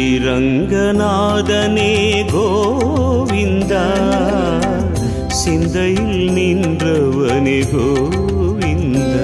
ஸ்ரீரங்கநாதனே கோவிந்தா சிந்தையில் நின்றவனே கோவிந்தா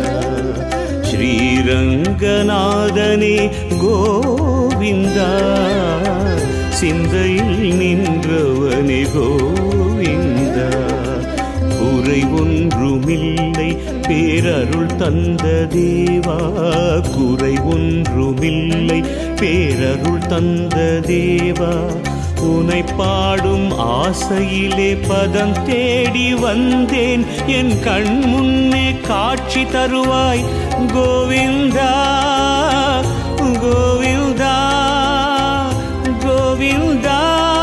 ஸ்ரீரங்கநாதனே கோவிந்தா சிந்தையில் நின்றவனே கோவிந்தா குறை ஒன்றுமில்லை பேரருள் தந்த தேவா குறை ஒன்றுமில்லை பேரருள் தந்த தேவா உனை பாடும் ஆசையிலே பதம் தேடி வந்தேன் என் கண் முன்னே காட்சி தருவாய் கோவிந்தா கோவிந்தா கோவிந்தா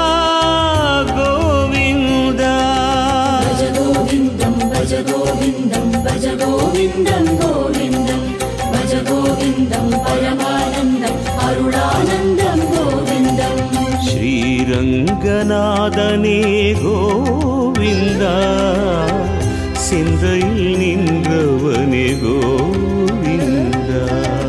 கோவிந்தா భజ గోవిందం భజ గోవిందం భజ గోవిందం గోవిందం భజ గోవిందం పరమానందం అరుణానందం గోవిందం ஸ்ரீரங்கநாதனே கோவிந்தா சிந்தையில் நின்றவனே கோவிந்தா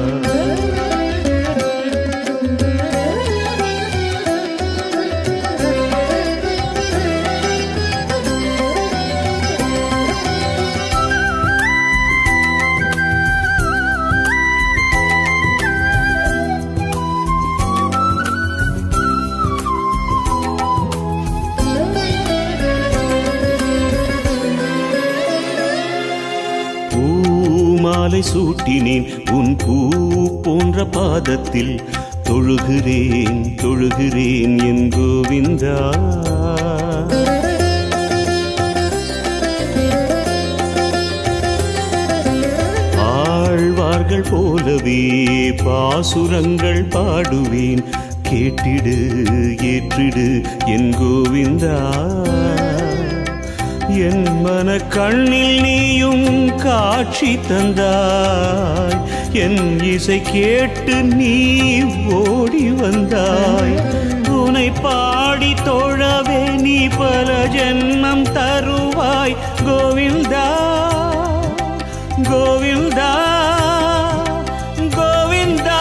பூமாலை சூட்டினேன் உன் பூ போன்ற பாதத்தில் தொழுகிறேன் தொழுகிறேன் என் கோவிந்தா ஆழ்வார்கள் போலவே பாசுரங்கள் பாடுவேன் கேட்டிடு ஏற்றிடு என் கோவிந்தா என் மன கண்ணில் நீயும் காட்சி தந்தாய் என் இசை கேட்டு நீ ஓடி வந்தாய் உனை பாடி தொழவே நீ பல ஜென்மம் தருவாய் கோவிந்தா கோவிந்தா கோவிந்தா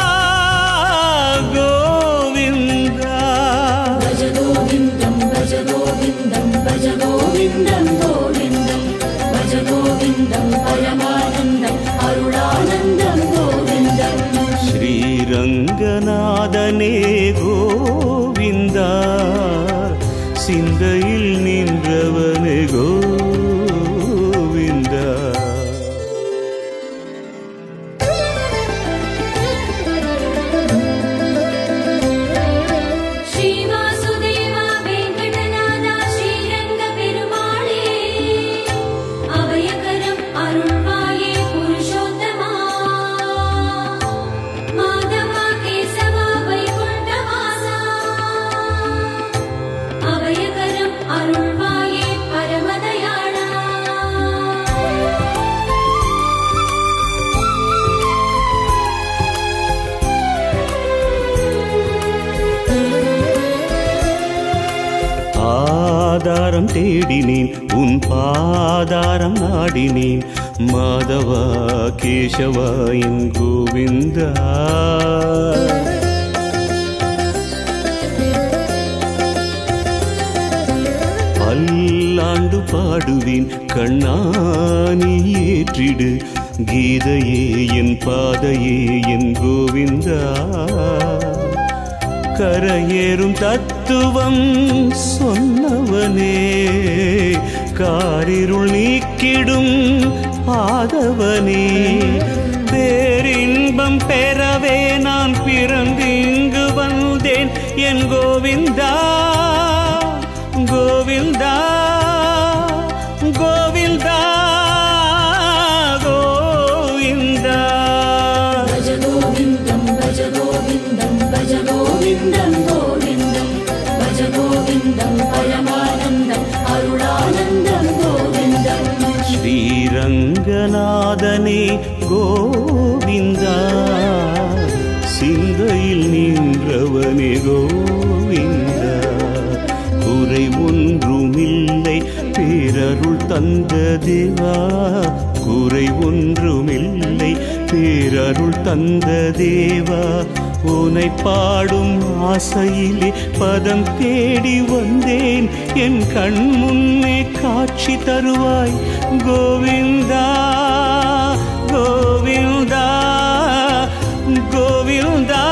கோவிந்தா భజ గోవిందం భజ గోవిందం భజ గోవిందం గోవిందం భజ గోవిందం పరమానందం అరుణానందం గోవిందం ஸ்ரீரங்கநாதனே கோவிந்தா சிந்தையில் நின்றவனே கோவிந்தா ஸ்ரீவாசுதேவா வெங்கடநாதா ஸ்ரீரங்க பெருமாளே அபயகரம் அருள்வாயே புருஷோத்தமா மாதவா கேசவா வைகுண்டவாசா அபயகரம் அருள்வாயே பரமதயாளா ஆதாரம் தேடினேன் உன் பாதாரம் நாடினேன் மாதவா கேசவா என் கோவிந்தா பல்லாண்டு பாடுவேன் கண்ணானி ஏற்றிடு கீதையே என் பாதையே என் கோவிந்தா கரையேறும் தத்துவம் சொன்னவனே காரிருள் நீக்கிடும் ஆதவனே பேரின்பம் பெறவே நான் பிறந்து இங்கு வந்தேன் என் கோவிந்தா கோவிந்தா கோவிந்தா கோவிந்தா భజ గోవిందం భజ గోవిందం భజ గోవిందం గోవిందం భజ గోవిందం పరమానందం అరుణానందం గోవిందం ஸ்ரீரங்கநாதனே கோவிந்தா சிந்தையில் நின்றவனே கோவிந்தா குறை ஒன்றுமில்லை பேரருள் தந்த தேவா குறை ஒன்றுமில்லை பேரருள் தந்த தேவா உனை பாடும் ஆசையிலே பதம் தேடி வந்தேன் என் கண் முன்னே காட்சி தருவாய் கோவிந்தா கோவிந்தா கோவிந்தா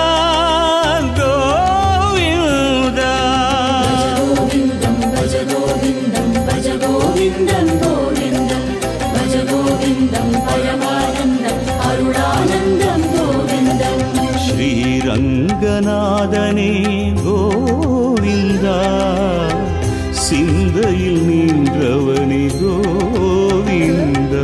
கோவிந்தா கோவிந்தம் பஜ கோவிந்தம் பஜ கோவிந்தம் கோவிந்தம் பஜ கோவிந்தம் பரமானந்தம் அருளானந்தம் கோவிந்தம் ஸ்ரீரங்கநாதனே கோவிந்தா சிந்தையில் நின்றவனே கோவிந்தா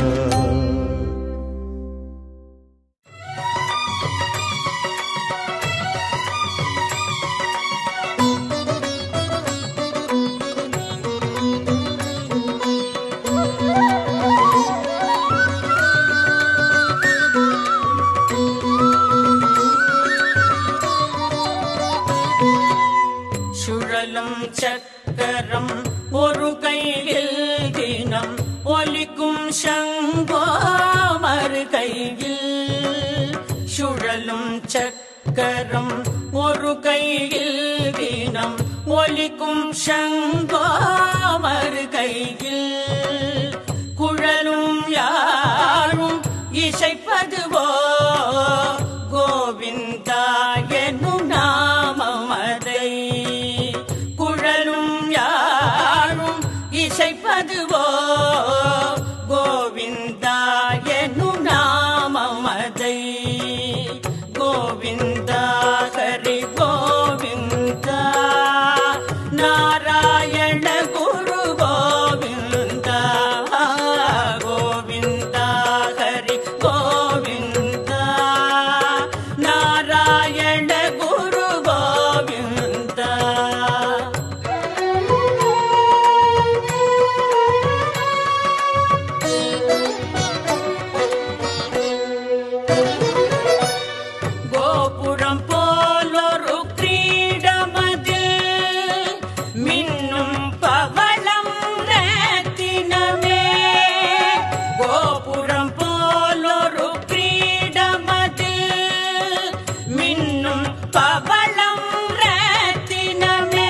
சுழலும் சக்கரம் ஒரு கையில் தினம் ஒலிக்கும் சங்கோ மறு கையில் சுழலும் சக்கரம் ஒரு கையில் தினம் ஒலிக்கும் சங்கோ மறு கையில் குழலும் யாரும் இசைப்பதுவோ கோவிந்தா என்னும் நாமமதை குழலும் யாரும் இசைப்பதுவோ கோவிந்தா என்னும் நாமமதை கோவிந்தா ஹரி கோவிந்தா நாராயண குரு கோவிந்தா கோவிந்தா ஹரி கோவிந்தா நாராயண குரு கோவிந்தா கோபுரம் போலொரு கிரீடமதில் மின்னும் பவளம் ரத்தினமே கோபுரம் போலொரு கிரீடமதில் மின்னும் பவளம் ரத்தினமே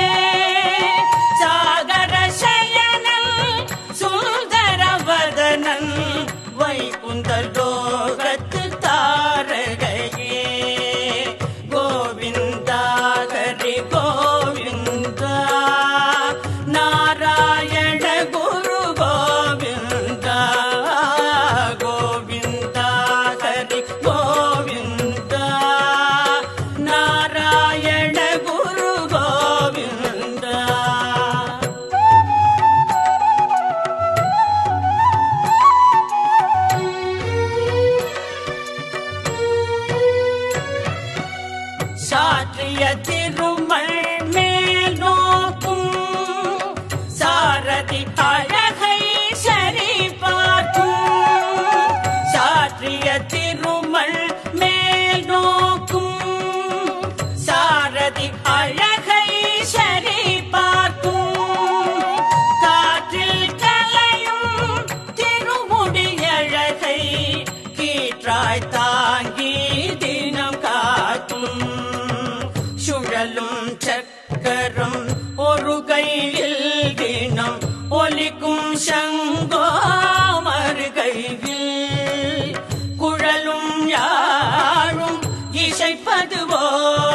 சாகர சயனன் சுந்தரவதனன் வைகுந்த லோகத்து தாரகையே கோவிந்தா ஹரி கோவிந்தா நாராயண குரு கோவிந்தா கோவிந்தா ஹரி கோவிந்தா நாராயண குரு கோவிந்தா சாற்றிய திருமல் மேல் நோக்கும் சாரதி அழகை சரி பார்க்கும் சாற்றிய திருமல் மேல் நோக்கும் சாரதி அழகை சரி பார்க்கும் காற்றில் கலையும் திருமுடியழகை கீற்றாய் தாங்கி தினம் காக்கும் சுழலும் சக்கரம் ஒரு கையில் தினம் ஒலிக்கும் சங்கோ மறு கையில் குழலும் யாழும் இசைப்பதுவோ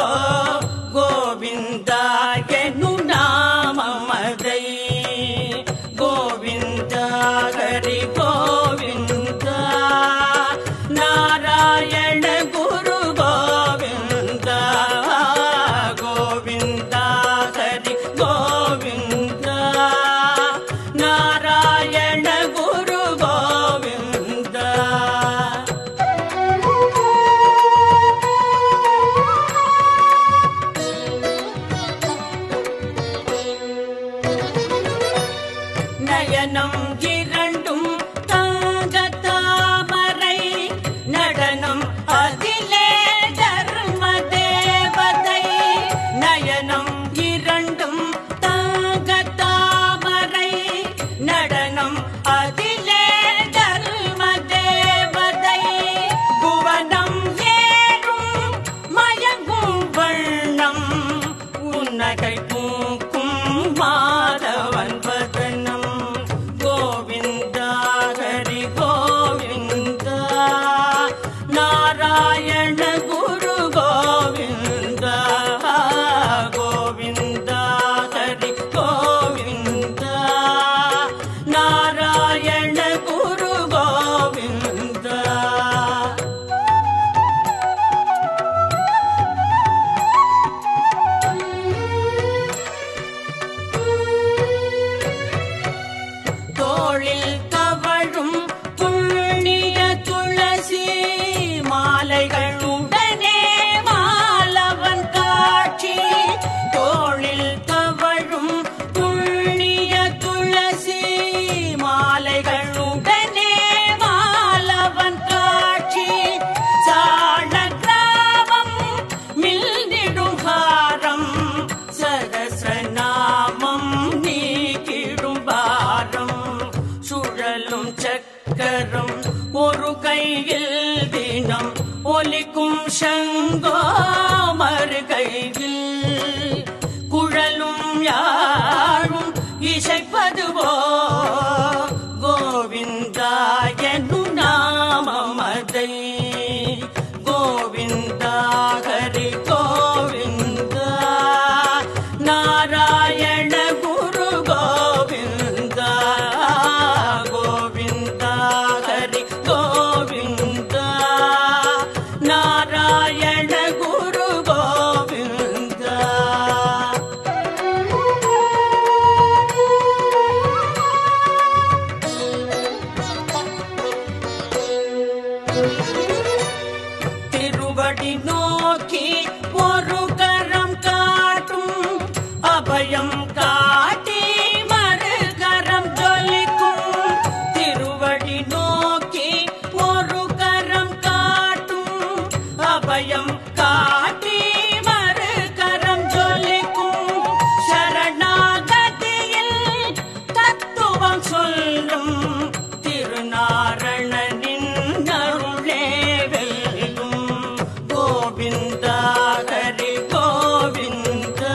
கோவிந்தா என்னும் நாமமதை கோவிந்தா ஹரி கோவிந்தா நாராயண குரு கோவிந்தா கோவிந்தா ஹரி கோவிந்தா நாராயண குரு கோவிந்தா நயனம் இரண்டும் தாங்க தாமரை நடனம் அதிலே தர்ம தேவதை நயனம் இரண்டும் தாங்க தாமரை நடனம் அதிலே தர்ம தேவதை புவனம் ஏறும் மயங்க புனகை பூக்கும் மாதவன் வதனம் கோவிந்தா ஹரி கோவிந்தா நாராயண குரு கோவிந்தா கோவிந்தா ஹரி கோவிந்தா நாராயண குரு கோவிந்தா தோளில் தவழும் புண்ணிய துளசி மாலைகளுடனே மாலவன் காட்சி தோளில் தவழும் புண்ணிய துளசி மாலைகளுடனே மாலவன் காட்சி சாண கிராமம் மில்திடும் ஹாரம் சகசிரநாமம் நீக்கிடும் பாரம் சுழலும் சக்கரம் ஒரு கையில் தினம் ஒலிக்கும் சங்கோ மறு கையில் குழலும் யாரும் இசைப்பதுவோ கோவிந்தாயனு நாமமதை கோவிந்தா ஹரி கோவிந்தா நாராயண குரு கோவிந்தா கோவிந்தா ஹரி கோவிந்தா நாராயண குரு கோவிந்தா திருவடி நோக்கி ஒரு கரம் காட்டும் அபயம் காட்டி மறு கரம் ஜொலிக்கும் திருவடி நோக்கி ஒரு கரம் காட்டும் அபயம் காட்டி மறு கரம் ஜொலிக்கும் சரணாகதியில் தத்துவம் சொல்லும் திருநாரணனின் அருளே வெல்லும் கோவிந்தா ஹரி கோவிந்தா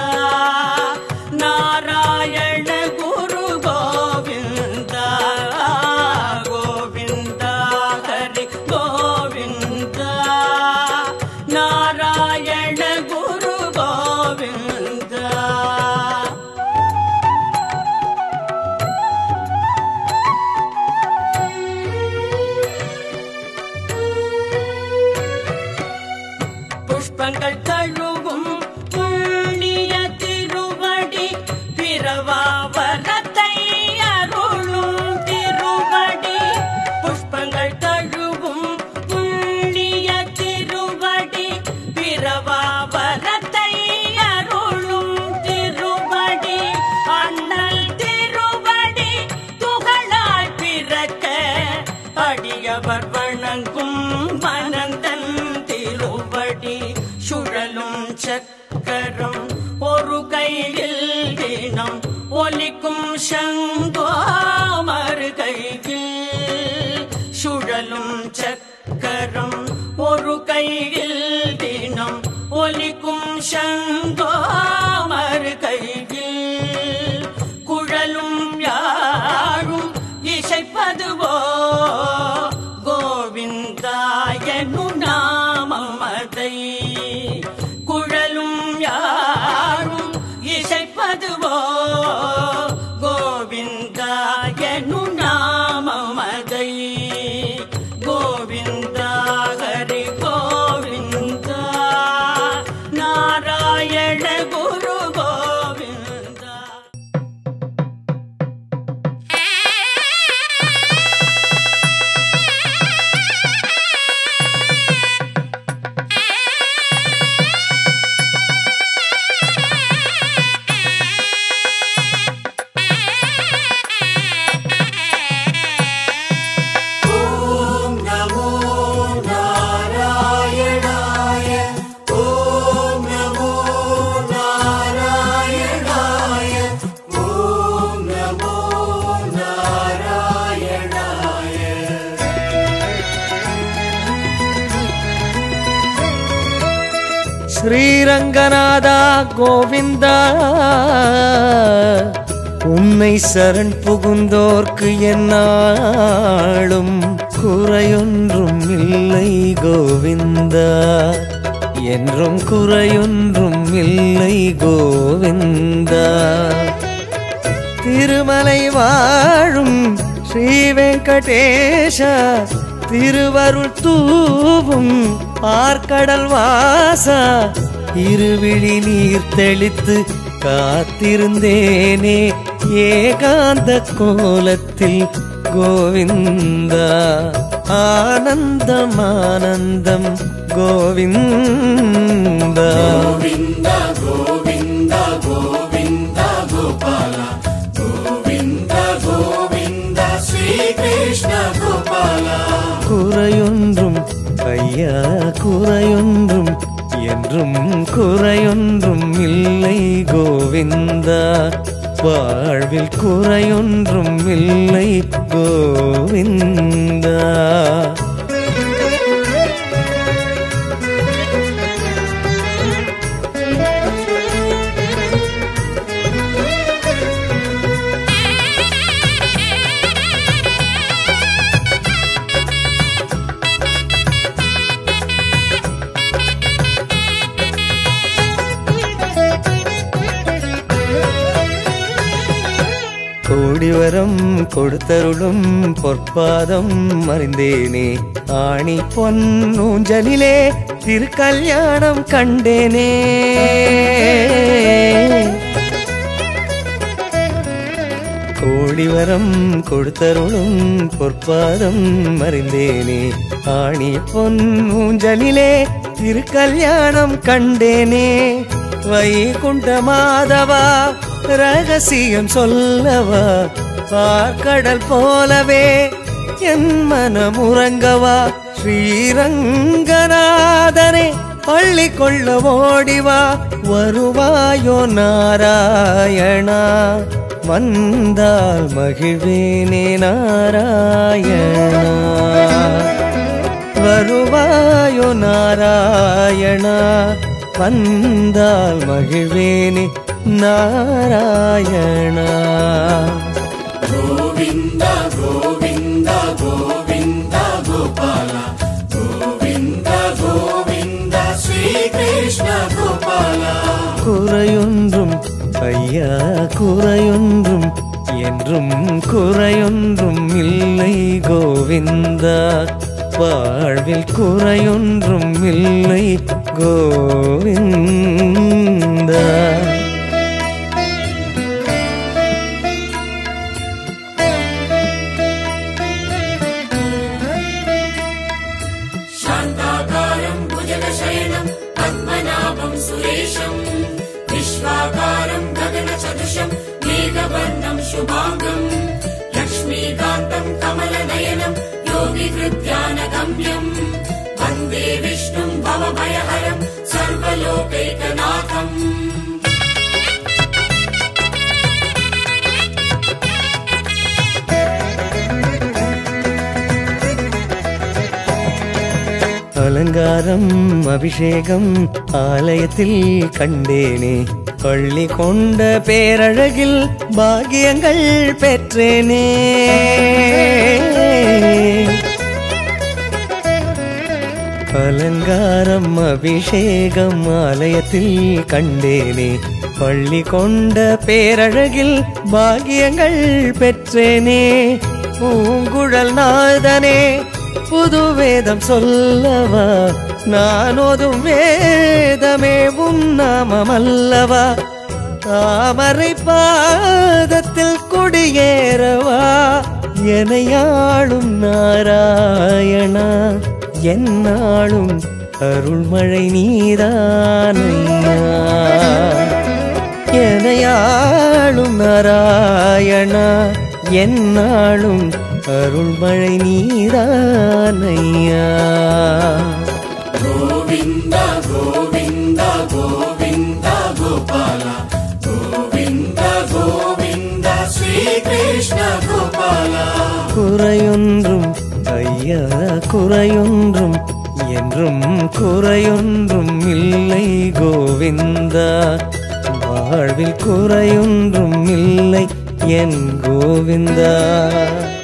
நாராயண குரு கோவிந்தா கோவிந்தா ஹரி கோவிந்தா நாராயண குரு கோவிந்தா புஷ்பங்கள் தழுவும் புண்ணிய திருவடி பிரவாவரத்தை அருளும் திருவடி புஷ்பங்கள் தழுவும் புண்ணிய திருவடி பிரவாவரத்தை அருளும் திருவடி அண்ணல் திருவடி துகளாய் பிறக்க அடியவர் வணங்கும் மனந்தன் திருவடி சுழலும் சக்கரம் ஒரு கையில் தினம் ஒலிக்கும் சங்கோ மறு கையில் சுழலும் சக்கரம் ஒரு கையில் தினம் ஒலிக்கும் சங்கோ மறு கையில் குழலும் யாரும் இசைப்பதுவோ கோவிந்தாயனு நாமமதை குழலும் யாரும் இசைப்பதுவோ கோவிந்தாயனு நாமமதை கோவிந்தா ஹரி கோவிந்தா நாராயண குரு கோவிந்தா Thank you. ஸ்ரீரங்கநாதா கோவிந்தா உன்னை சரண் புகுந்தோர்க்கு என்னாலும் குறையொன்றும் இல்லை கோவிந்தா என்றும் குறையொன்றும் இல்லை கோவிந்தா திருமலை வாழும் ஸ்ரீ வெங்கடேஷா திருவருள் தூவும் பார்க்கடல் வாசா இருவிழி நீர் தெளித்து காத்திருந்தேனே ஏகாந்த கோலத்தில் கோவிந்தா ஆனந்தம் ஆனந்தம் கோவிந்தா குறையொன்றும் ஐயா குறையொன்றும் என்றும் குறையொன்றும் இல்லை கோவிந்தா வாழ்வில் குறையொன்றும் இல்லை கோவிந்தா கோடிவரம் கொடுத்தருளும் பொற்பாதம் அறிந்தேனே ஆணி பொன்னூஞ்சலிலே திருக்கல்யாணம் கண்டேனே கோடிவரம் கொடுத்தருளும் பொற்பாதம் அறிந்தேனே ஆணி பொன்னூஞ்சலிலே திருக்கல்யாணம் கண்டேனே வைகுண்ட மாதவா ரகசியம் சொல்லவா பார்க்கடல் போலவே என் மனமுறங்கவா ஸ்ரீரங்கநாதனே பள்ளி கொள்ள ஓடிவா வருவாயோ நாராயணா வந்தால் மகிழ்வேனே நாராயணா வருவாயோ நாராயணா வந்தால் மகிழ்வேனே நாராயணா குறையொன்றும் ஐயா குறையொன்றும் என்றும் குறையொன்றும் இல்லை கோவிந்தா வாழ்வில் குறையொன்றும் இல்லை கோவிந்தா शान्ताकारम् भुजगशयनम् पद्मनाभम् सुरेशम् विश्वाकारम् गगनसदृशम् मेघवर्णम् शुभाङ्गम् लक्ष्मीकान्तम् कमलनयनम् योगिहृद्यानगम्यम् वन्दे विष्णुम् भवभयहरम् सर्वलोकैकनाथम् அலங்காரம் அபிஷேகம் ஆலயத்தில் கண்டேனே பள்ளி கொண்ட பேரழகில் பாக்கியங்கள் பெற்றேனே அலங்காரம் அபிஷேகம் ஆலயத்தில் கண்டேனே பள்ளி கொண்ட பேரழகில் பாக்கியங்கள் பெற்றேனே பூங்குழல் நாதனே புது வேதம் சொல்லவா நான் ஓதும் வேதமே உன்னாமம் அல்லவா தாமரை பாதத்தில் குடியேறவா எனையாளும் நாராயணா என்னாலும் அருள்மழை நீதானையா எனையாளும் நாராயணா என்னாலும் அருள்மழை நீதானையா குறையொன்றும் ஐயா குறையொன்றும் என்றும் என்றும் குறையொன்றும் இல்லை கோவிந்தா வாழ்வில் குறையொன்றும் இல்லை என் கோவிந்தா